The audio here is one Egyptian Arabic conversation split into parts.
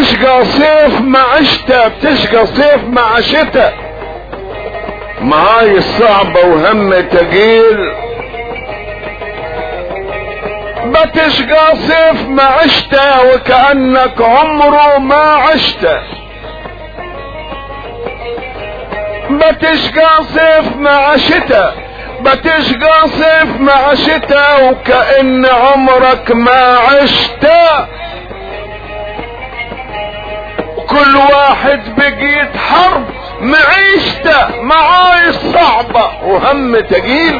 بتشقى صيف مع شتاء بتشقى صيف مع شتاء معاي الصعبة وهم تقيل بتشقى صيف ما عشته وكأنك عمره ما عشته بتشقى صيف مع شتاء بتشقى صيف مع شتاء وكأن عمرك ما عشته كل واحد بقيت حرب معيشته معايش صعبة وهم تقيل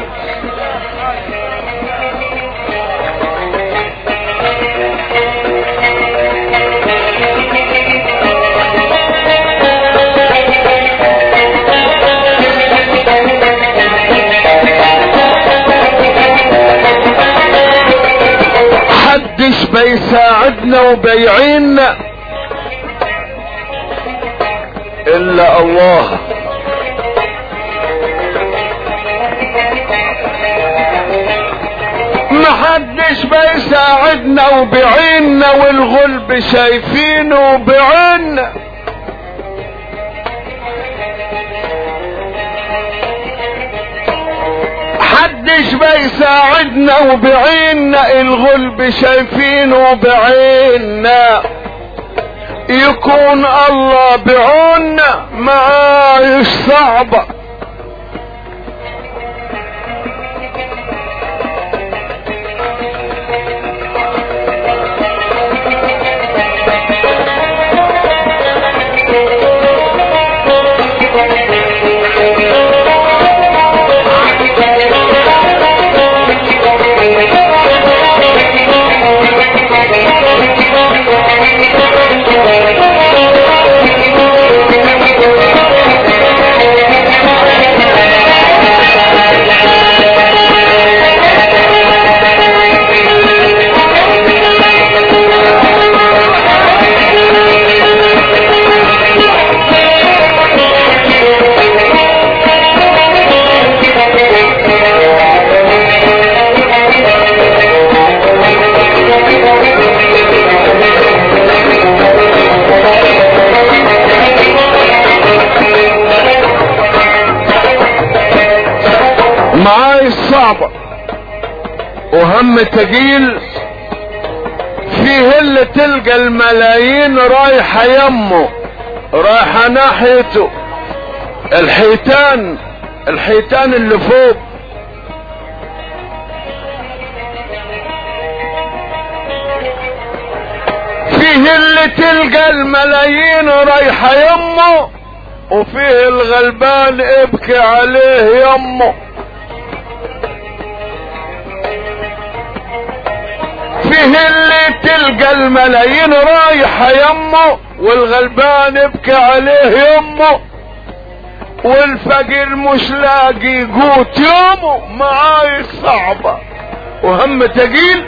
محدش بيساعدنا وبيعيننا الا الله محدش بيساعدنا وبيعيننا والغلب شايفينه بعيننا محدش بيساعدنا وبعيننا الغلب شايفينه بعيننا يكون الله بعوننا معايش صعبة معايش صعبة وهم تقيل فيه اللي تلقى الملايين رايحة يمه رايحة ناحيته الحيتان الحيتان اللي فوق فيه اللي تلقى الملايين رايحة يمه وفيه الغلبان ابكي عليه يمه فيه اللي تلقى الملايين رايحة يمه والغلبان يبكي عليه يمه والفقير مش لاقي قوت يومه معايش صعبة وهم تقيل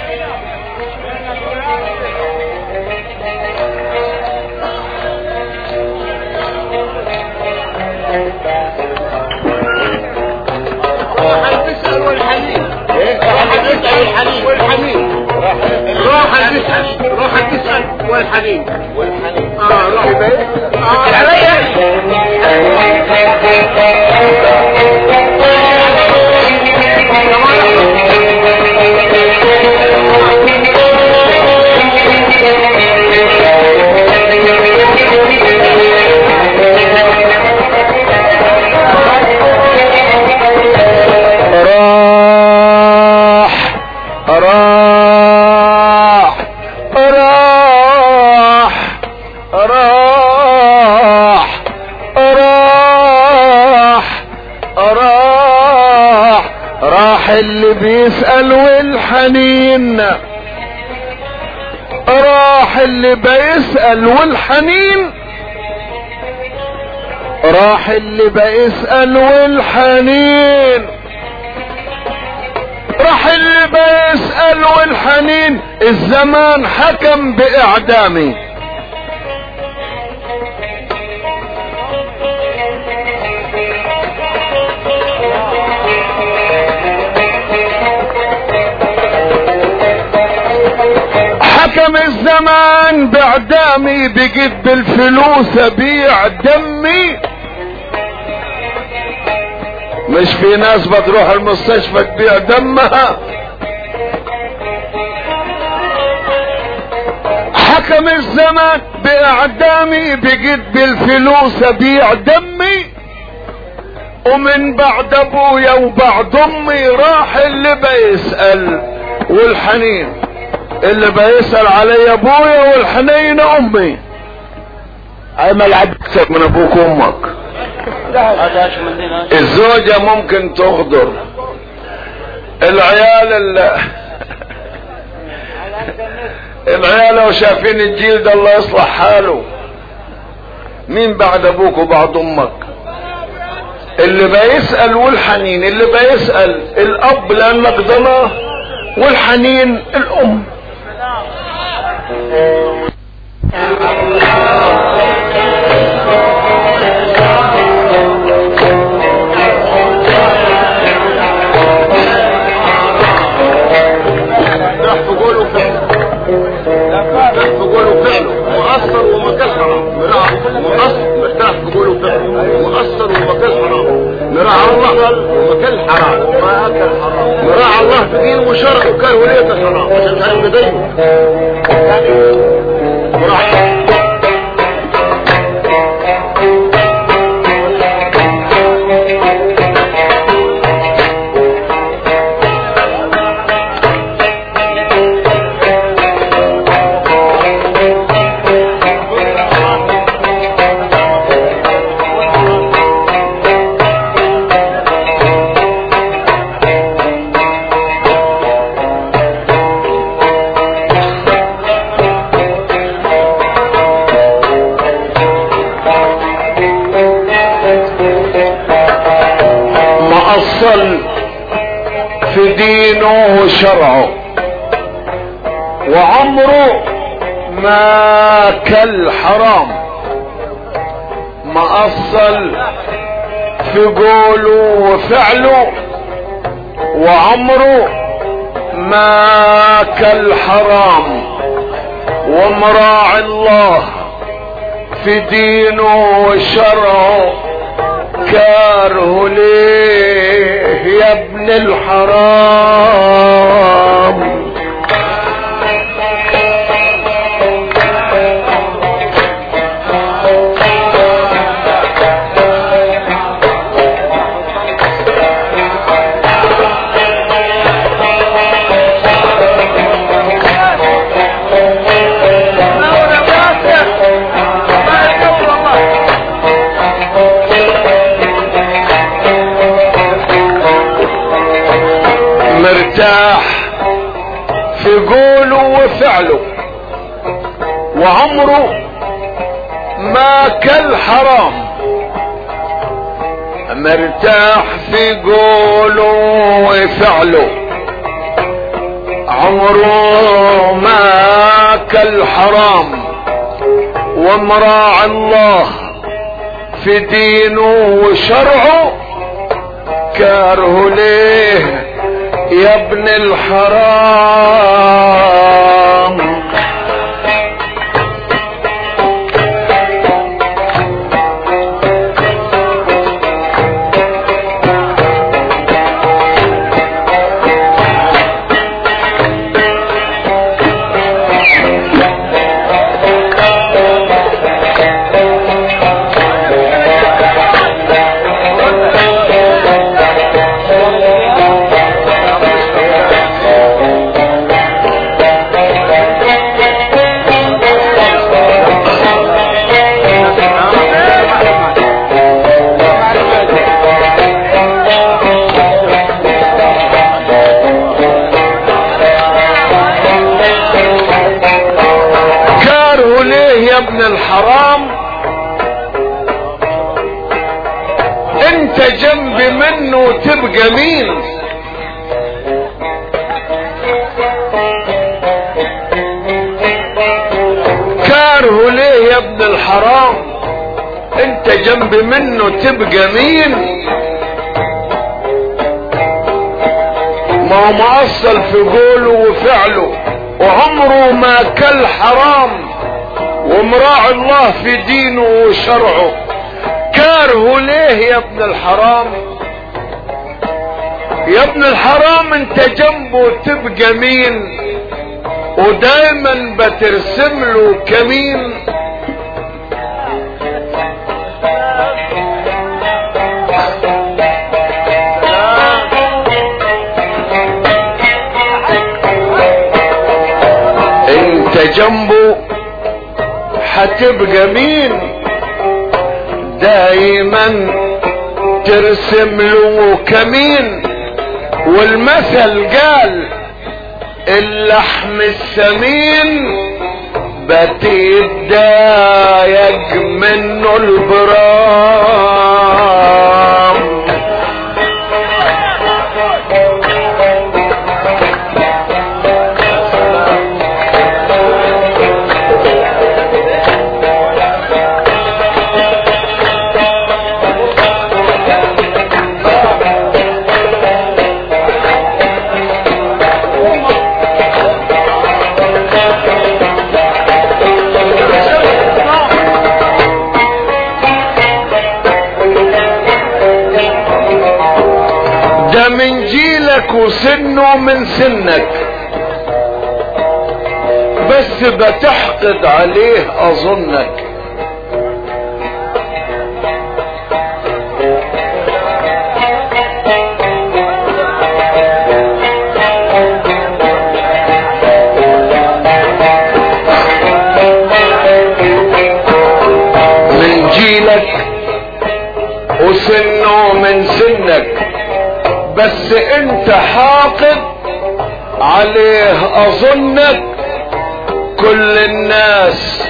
راح تسأل والحنين راح تسأل والحنين والحنين راح تسأل راح تسأل والحنين والحنين اه روح اه راح راح راح راح راح راح راح اللي بيسأل والحنين راح اللي بيسأل والحنين راح اللي بيسأل والحنين راح اللي بيسأل والحنين الزمان حكم بإعدامي حكم الزمان باعدامي بقيت بالفلوس ابيع دمي مش في ناس بتروح المستشفى تبيع دمها حكم الزمان باعدامي بقيت بالفلوس ابيع دمي ومن بعد ابويا وبعد امي راح اللي بيسأل والحنين اللي بيسأل علي ابويا والحنين امي عمل عبدك من ابوك وامك الزوجة ممكن تغدر العيال اللي العيال لو شايفين الجيل ده الله يصلح حاله مين بعد ابوك وبعد امك اللي بيسأل والحنين اللي بيسأل الاب لانك ضناه والحنين الام راح تقولوا فعله راح تقولوا فعله مؤثر ومكان حرام مراعي مؤثر مرتاح تقولوا فعله مؤثر ومكان حرام مراعي الله ومكان حرام مراعي الله في دين وشرع وكان ولية الحرام عشان تعرف دايما مراعي مأصل في دينه وشرعه وعمره ما كل حرام مأصل في قوله وفعله وعمره ما كل حرام ومراعي الله في دينه وشرعه كاره ليه يا ابن الحرام مرتاح في قوله وفعله وعمره ما كل حرام مرتاح في قوله وفعله عمره ما كل حرام ومراعي الله في دينه وشرعه كاره ليه يا ابن الحرام كاره ليه يا ابن الحرام انت جنب منه تبقى مين كاره ليه يا ابن الحرام انت جنب منه تبقى مين ما هو مؤصل في قوله وفعله وعمره ما كل حرام ومراعي الله في دينه وشرعه كاره ليه يا ابن الحرام يا ابن الحرام انت جنبه تبقى مين ودايما بترسم له كمين انت جنبه هتبقى مين دايما ترسم له كمين والمثل قال اللحم السمين بتتضايق منه البرام ده من جيلك وسنه من سنك بس بتحقد عليه اظنك من جيلك وسنه من سنك بس انت حاقد عليه اظنك كل الناس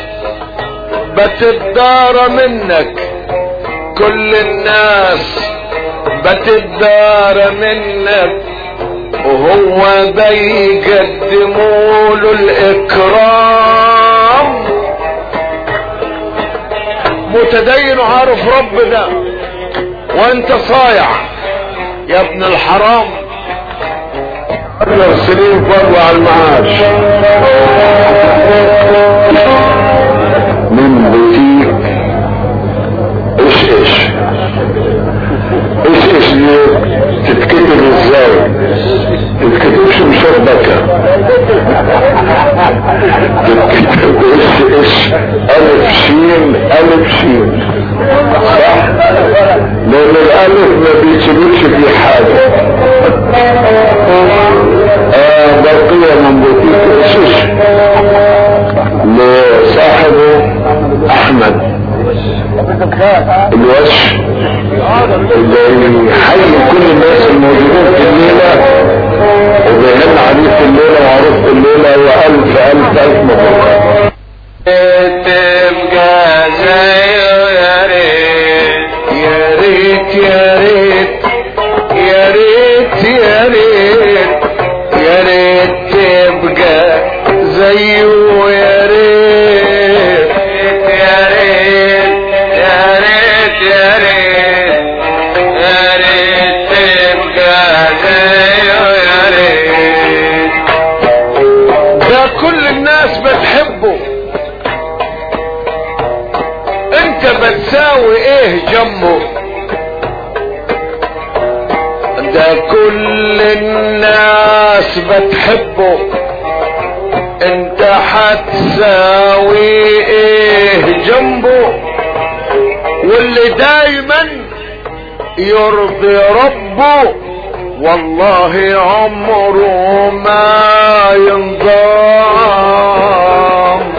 بتدار منك كل الناس بتدار منك وهو بيقدموا له الاكرام متدين وعارف ربنا وانت صايع يا ابن الحرام عشر سنين برضه على المعاش من بوتيك ايش ايش ايش ايش دي تتكتب ازاي تتكتبش مشبكة تتكتب ايش ايش الف شين الف شين صح لان الالف ما بيتشبكش في حاجة آه برقية من بوتيك الشيش لصاحبه احمد الوش اللي يحيي كل الناس الموجودين في الليلة وبيهن عليه في الليلة وعروف في الليلة والف الف الف مبروك تبقى زيه يا ريت يا ريت يا ريت يا ريت يا ريت يا ريت تبقى زيه يا ريت يا ريت يا ريت يا ريت يا ريت تبقى زيه يا ريت ده كل الناس بتحبه انت بتساوي ايه جنبه ده كل الناس بتحبه انت حتساوي ايه جنبه واللي دايما يرضي ربه والله عمره ما ينضام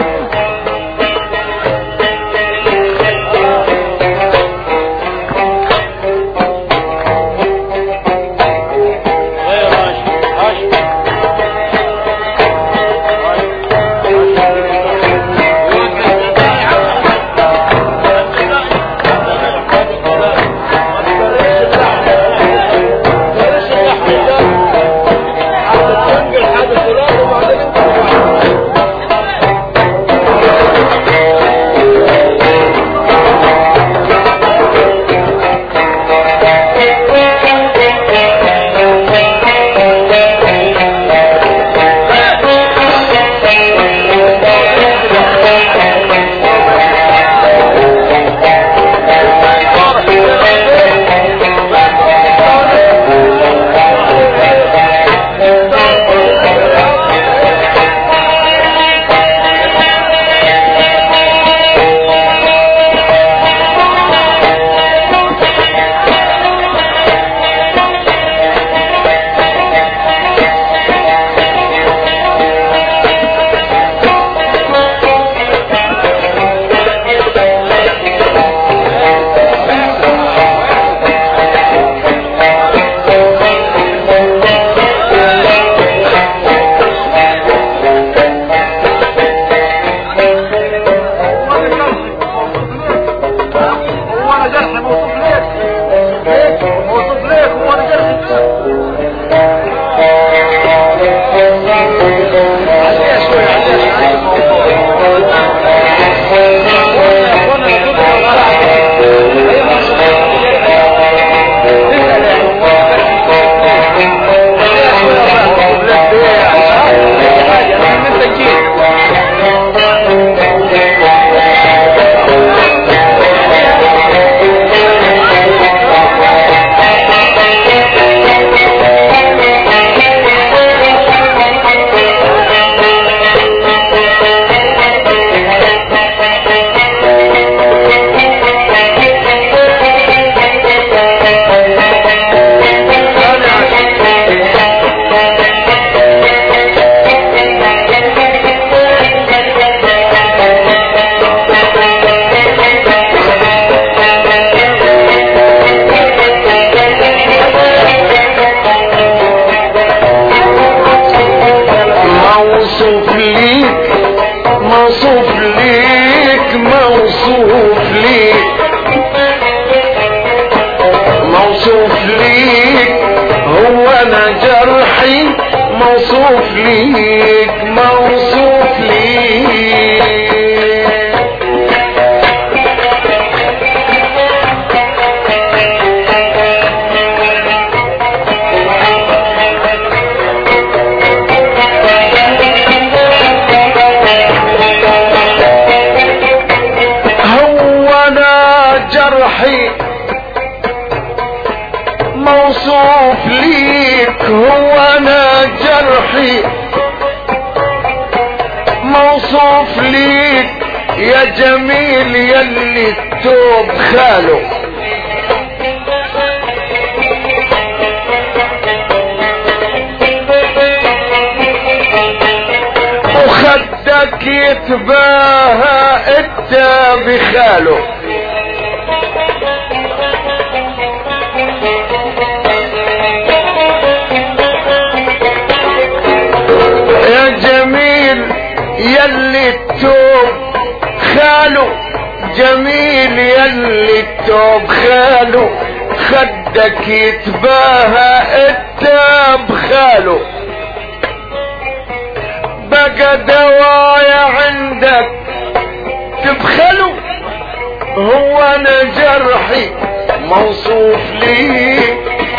موصوف ليك موصوف ليك هو انا جرحي موصوف ليك هو انا جرحي موصوف ليك يا جميل يلي التوب خاله وخدك يتباهى انت بخاله يا جميل يلي التوب خاله جميل يلي التوب خاله خدك يتباهى انت بخاله بقى دوايا عندك تبخله هو انا جرحي موصوف ليك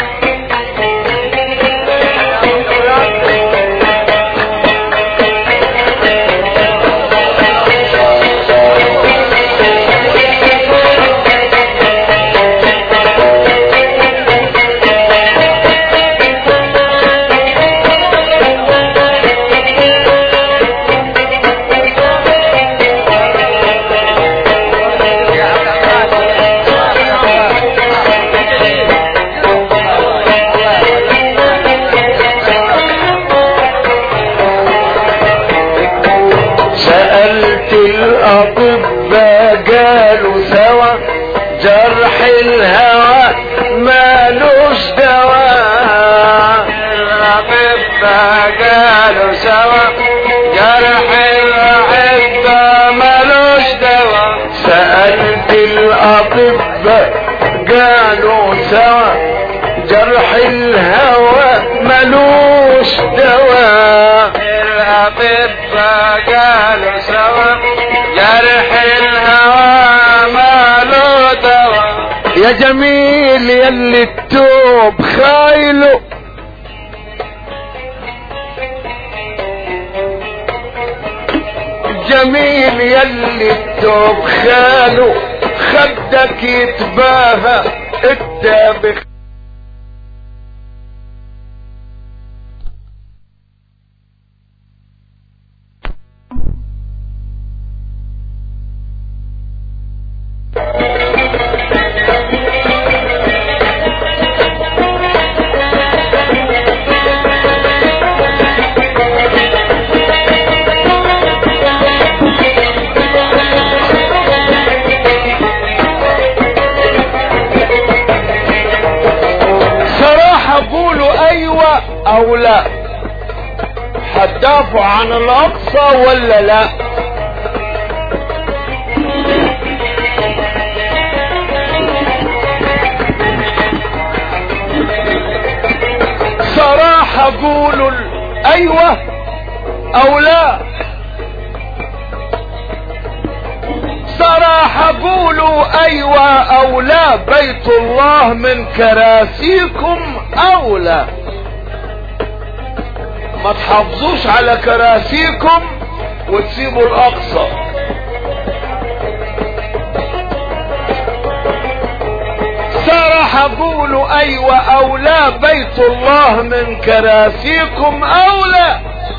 سألت الأطباء قالوا سوا جرح الهوى مالوش دواء الأطباء قالوا سوا جرح الأحبة مالوش دواء سألت الأطباء قالوا سوا جرح الهوى ملوش دواء الأطباء قالوا سوا جرح الهوى ماله دواء يا جميل يلي التوب خايله جميل يلي التوب خاله خدك يتباهى انت بخ صراحة قولوا ايوة او لا هتدافعوا عن الاقصى ولا لا صراحة قولوا ال- ايوة او لا صراحة قولوا ايوة او لا بيت الله من كراسيكم او لا ما تحافظوش على كراسيكم وتسيبوا الاقصى صراحة قولوا ايوة او لا بيت الله من كراسيكم او لا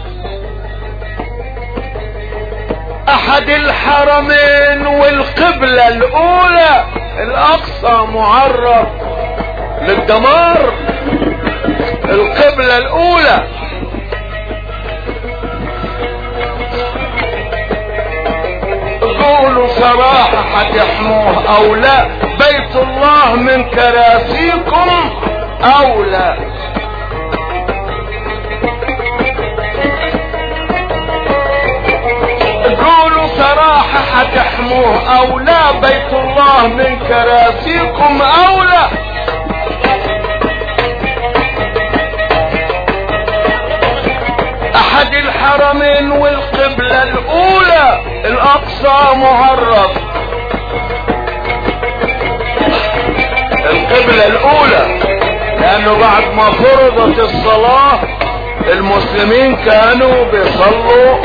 احد الحرمين والقبلة الاولى الاقصى معرض للدمار القبلة الاولى قولوا صراحة هتحموه او لا بيت الله من كراسيكم او لا قولوا صراحة هتحموه او لا بيت الله من كراسيكم او لا احد الحرمين والقبلة الاولى الاقصى معرف القبلة الاولى لانه بعد ما فرضت الصلاة المسلمين كانوا بيصلوا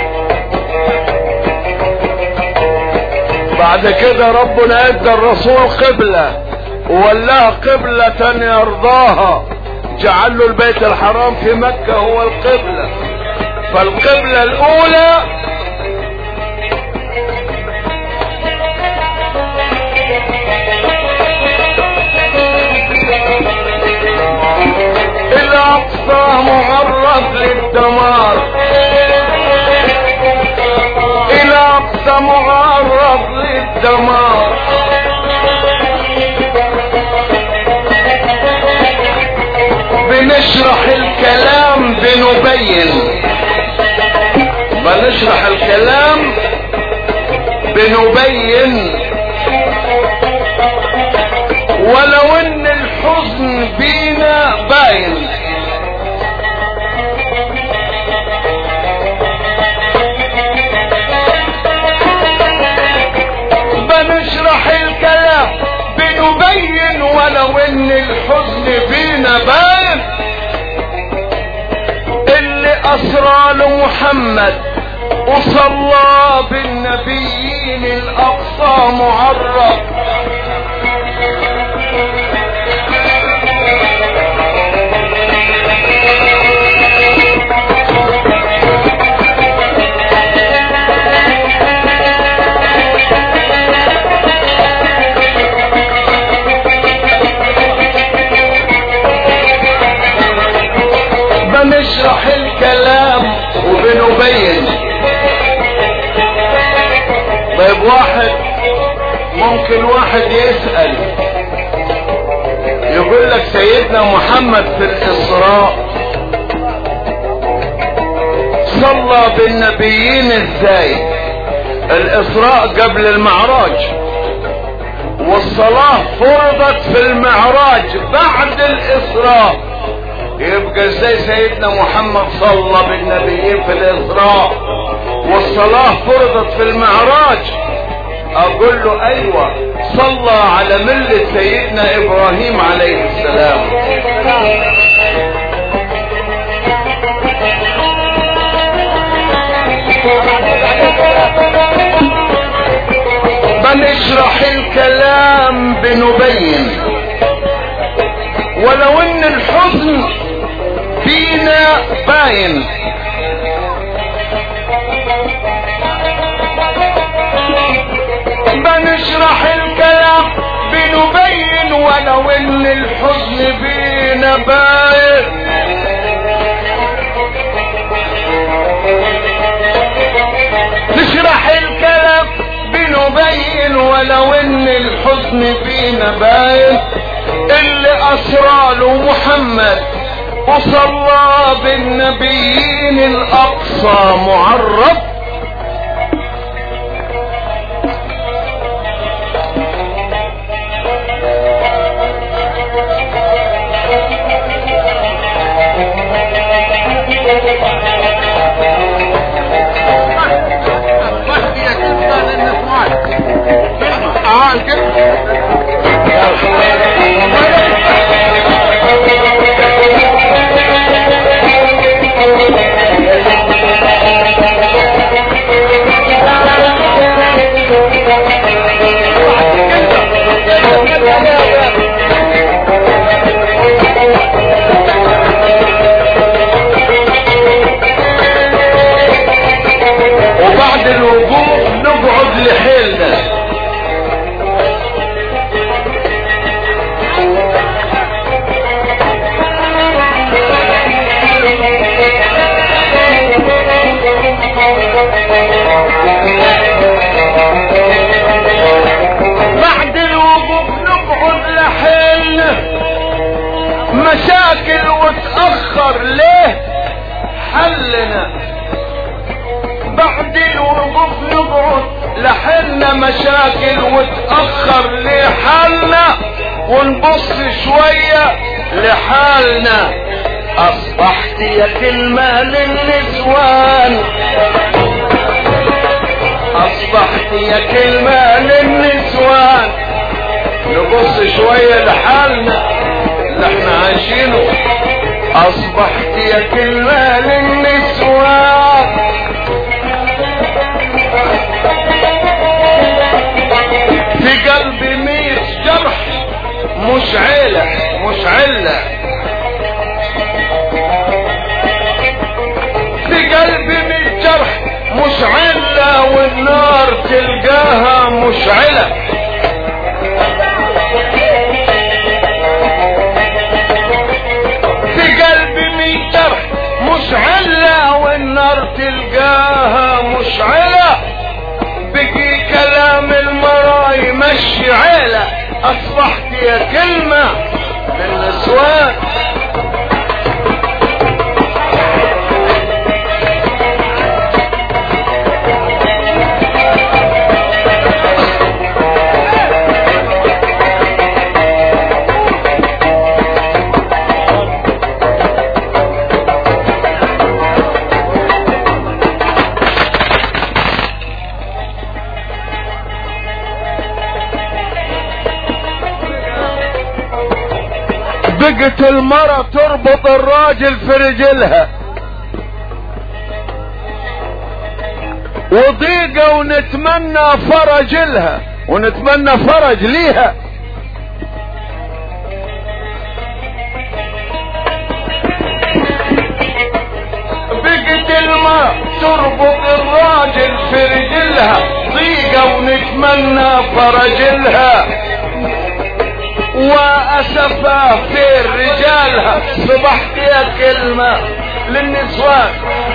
بعد كده ربنا ادى الرسول قبلة وولاها قبلة يرضاها جعل له البيت الحرام في مكة هو القبلة فالقبلة الاولى الاقصى معرض للدمار الاقصى معرض للدمار بنشرح الكلام بنبين بنشرح الكلام بنبين ولو ان الحزن بينا باين بنشرح الكلام بنبين ولو ان الحزن بينا باين اللي اسرى لمحمد وصلى بالنبيين الاقصى معرف بنشرح الكلام وبنبين طيب واحد ممكن واحد يسأل يقول لك سيدنا محمد في الإسراء صلى بالنبيين ازاي الإسراء قبل المعراج والصلاة فرضت في المعراج بعد الإسراء يبقى ازاي سيدنا محمد صلى بالنبيين في الاسراء والصلاة فرضت في المعراج اقول له ايوه صلى على ملة سيدنا ابراهيم عليه السلام بنشرح الكلام بنبين ولو ان الحزن فينا باين بنشرح الكلام بنبين ولو ان الحزن بينا باين نشرح الكلام بنبين ولو ان الحزن فينا باين اللي اسرى له محمد وصلى بالنبيين الاقصى معرف وبعد الوقوف نقعد لحيلنا بعد الوقوف نقعد لحيلنا مشاكل وتأخر ليه حلنا بعد الوقوف نقعد لحلنا مشاكل وتأخر لحالنا ونبص شوية لحالنا اصبحت يا كلمة للنسوان اصبحت يا كلمة للنسوان نبص شوية لحالنا اللي احنا عايشينه اصبحت يا كلمة للنسوان في قلبي ميت جرح مش عيلة مش علة في قلبي ميت جرح مش علة والنار تلقاها مش علة في قلبي ميت جرح مش علة والنار تلقاها مش علة بقي كلام المرا يمشي عيلة اصبحت يا كلمة للنسوان بقت المرة تربط الراجل في رجلها وضيقة ونتمنى فرج لها ونتمنى فرج ليها بقت المرة تربط الراجل في رجلها ضيقة ونتمنى فرج لها واسفا في رجالها صبحت يا كلمة للنسوان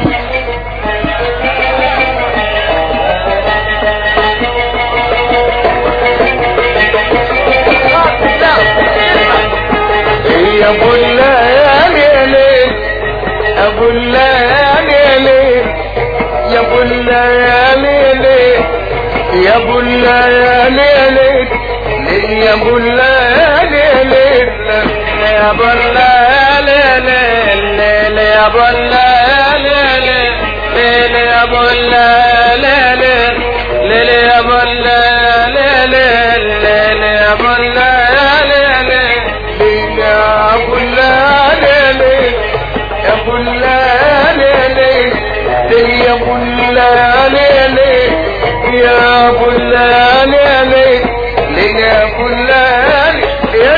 يا ابو الليالي ابو الليالي يا ابو الليالي يا ابو الليالي يا ابو الليالي يا ابو الليالي يا ابو الليالي يا ابو الليالي يا ابو الليالي يا ابو الليالي يا ابو الليالي يا ابو الليالي يا ابو الليالي يا ابو الليالي يا ابو الليالي يا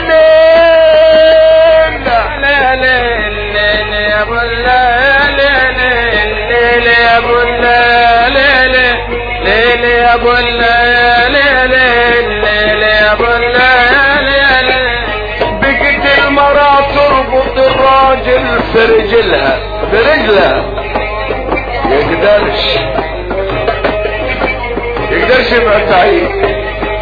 ليل لا ليل يا ابو الليالي يا ابو الليالي ليل يا ابو الليالي يا ابو الليالي بقت المرأة تربط الراجل في رجلها في رجلها يقدرش يقدرش يبقى سعيد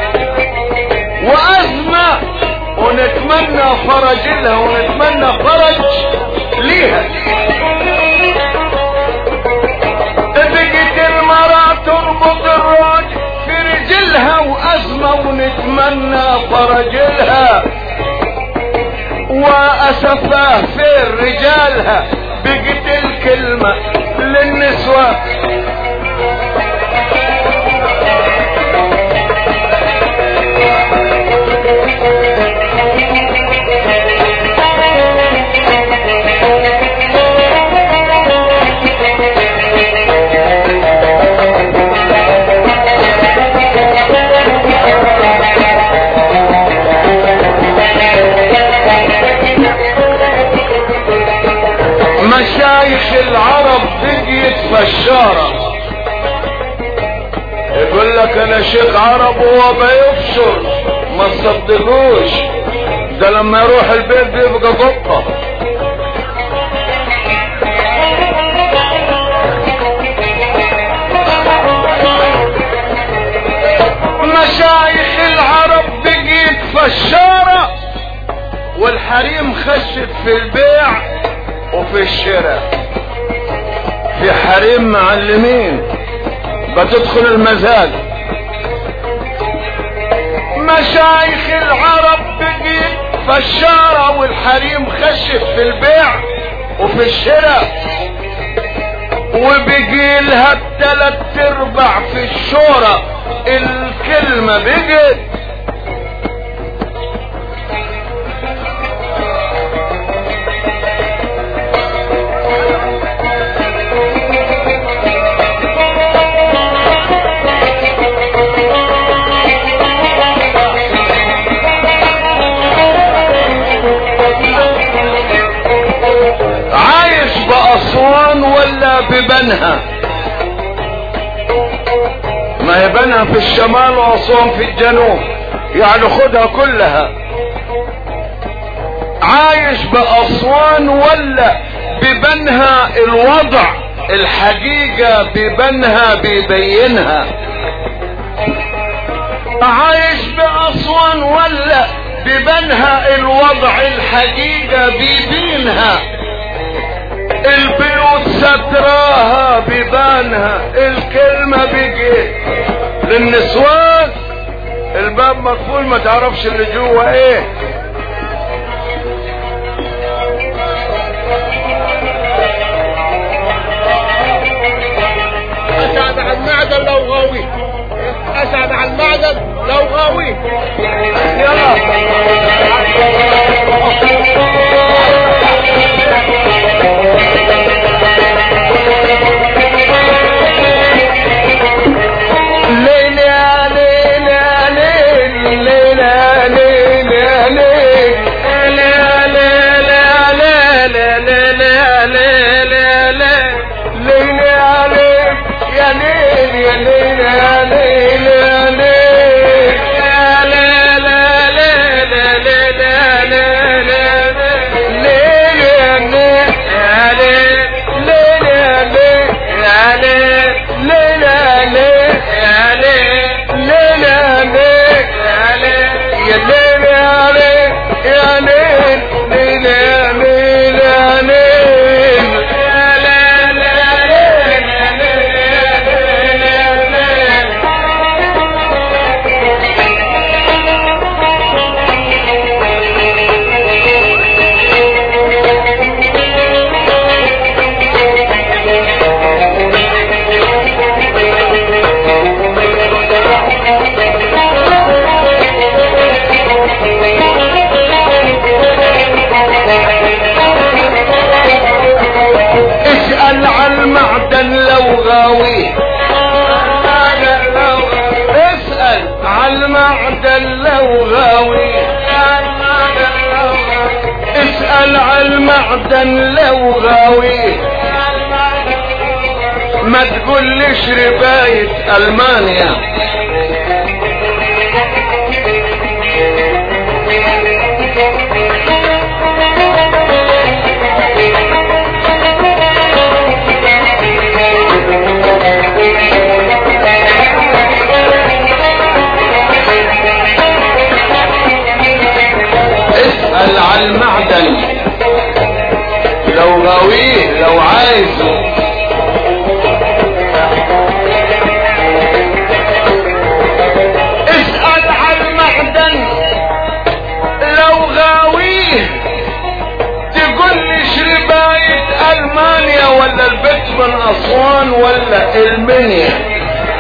وأزمة ونتمنى فرج لها ونتمنى فرج ليها بقت المرأة تربط الراجل في رجلها وأزمة ونتمنى فرج لها وأسفاه في رجالها بقت الكلمة للنسوة مشايخ العرب بقيت فشارة يقول لك انا شيخ عرب وهو بيفشر ما تصدقوش ده لما يروح البيت بيبقى قطة مشايخ العرب بقيت فشارة والحريم خشت في البيع وفي الشراء في حريم معلمين بتدخل المزاد مشايخ العرب بقيت فشارة والحريم خشت في البيع وفي الشراء وبيجيلها التلات ارباع في الشورى الكلمة بيجت عايش بأسوان ولا ببنها ما هي بنها في الشمال وأسوان في الجنوب يعني خدها كلها عايش بأسوان ولا ببنها الوضع الحقيقة ببنها بيبينها عايش بأسوان ولا ببنها الوضع الحقيقة بيبينها البيوت ستراها ببانها الكلمة بيجي للنسوان الباب مقفول ما تعرفش اللي جوه ايه اسعد على المعدن لو غاوي اسعد على المعدن لو غاوي ليل يا ليل يا ليل ليل يا ليل يا ليل ليل يا ليل يا ليل ليل يا ليل يا ليل ليل يا ليل يا ليل يا ليل يا ليل يا ليل يا ليل يا ليل يا ليل يا ليل يا ليل ليل يا ليل يا ليل ليل يا ليل يا ليل ليل يا ليل يا ليل يا ليل ليل يا ليل يا ليل يا ليل يا ليل يا ليل يا ليل اسأل عن المعدن لو غاويه اسأل عن المعدن لو غاويه اسأل عن المعدن لو غاويه ما تقولش رباية المانيا اسأل عن المعدن لو غاويه لو عايزه اسأل عن المعدن لو غاويه تقول لي شرباية المانيا ولا البيت من اسوان ولا المنيا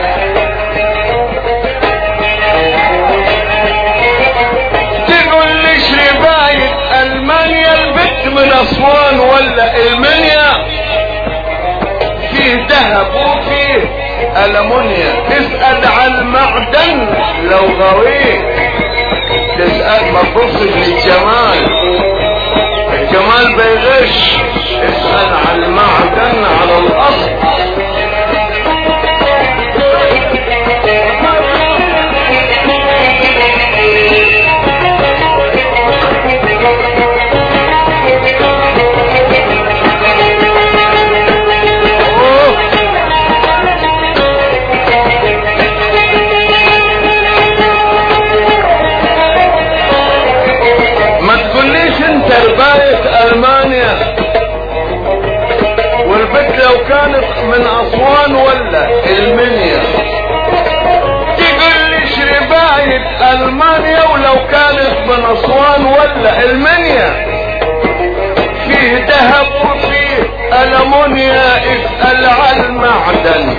تقول لي شرباية المانيا البيت من اسوان ولا المنيا فيه ذهب وفيه المونيا تسأل عن المعدن لو غويه تسأل ما تبصش للجمال الجمال بيغش اسأل عن المعدن على الاصل ما تقوليش انت رباية المانيا والبنت لو كانت من اسوان ولا المنيا تقوليش رباية المانيا ولو كانت من اسوان ولا المنيا في فيه ذهب وفيه ألمونيا اسأل على المعدن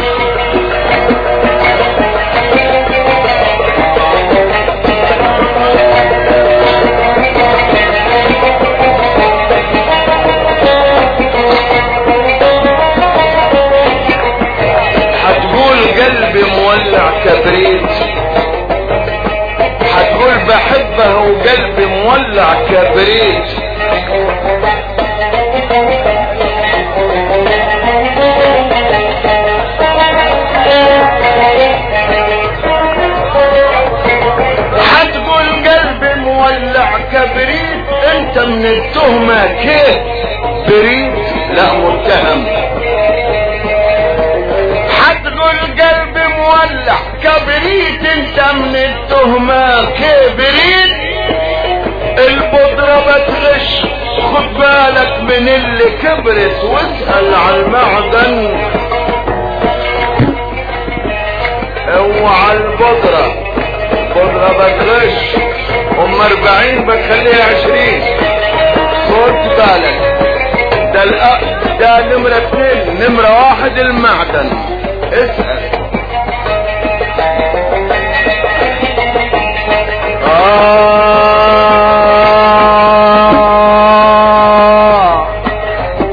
هتقول قلبي مولع كبريت هتقول بحبها وقلبي مولع كبريت هتقول قلبي مولع كبريت انت من التهمة كيف بريت لا متهم هتقول قلبي مولع كبريت انت من التهمة كبريت البودرة بتغش خد بالك من اللي كبرت واسأل على المعدن اوعى البودرة بودرة بتغش ام اربعين بتخليها عشرين خد بالك ده الأ... ده نمرة اتنين نمرة واحد المعدن اسأل آه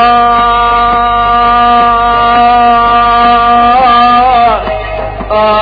آه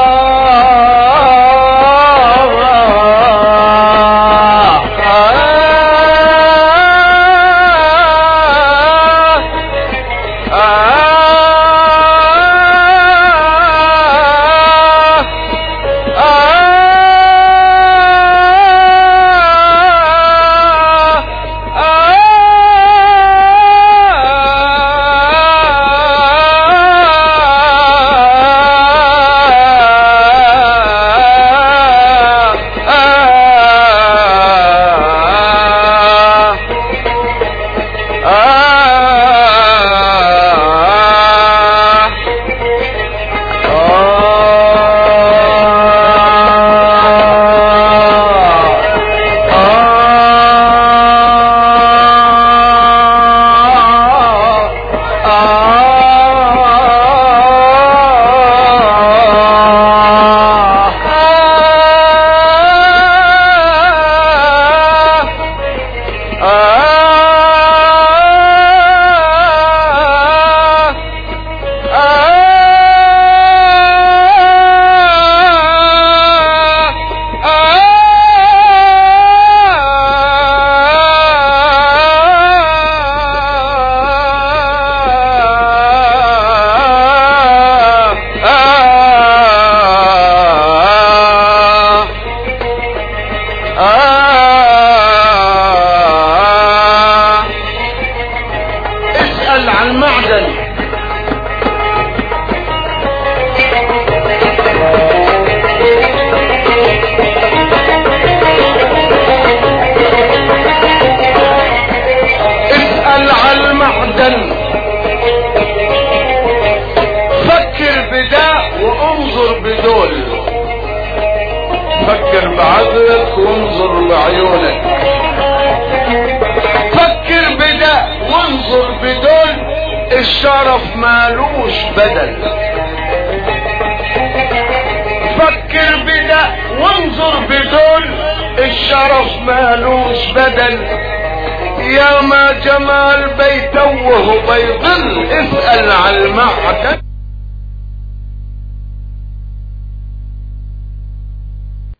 اسأل عن معدن اسأل عن المعدن فكر بدا وانظر بدول فكر بعقلك وانظر بعيونك فكر بدا وانظر بدول الشرف مالوش بدل فكر بدا وانظر بدول الشرف مالوش بدل يا ما جمال بيتوه بيضل اسأل على المعدن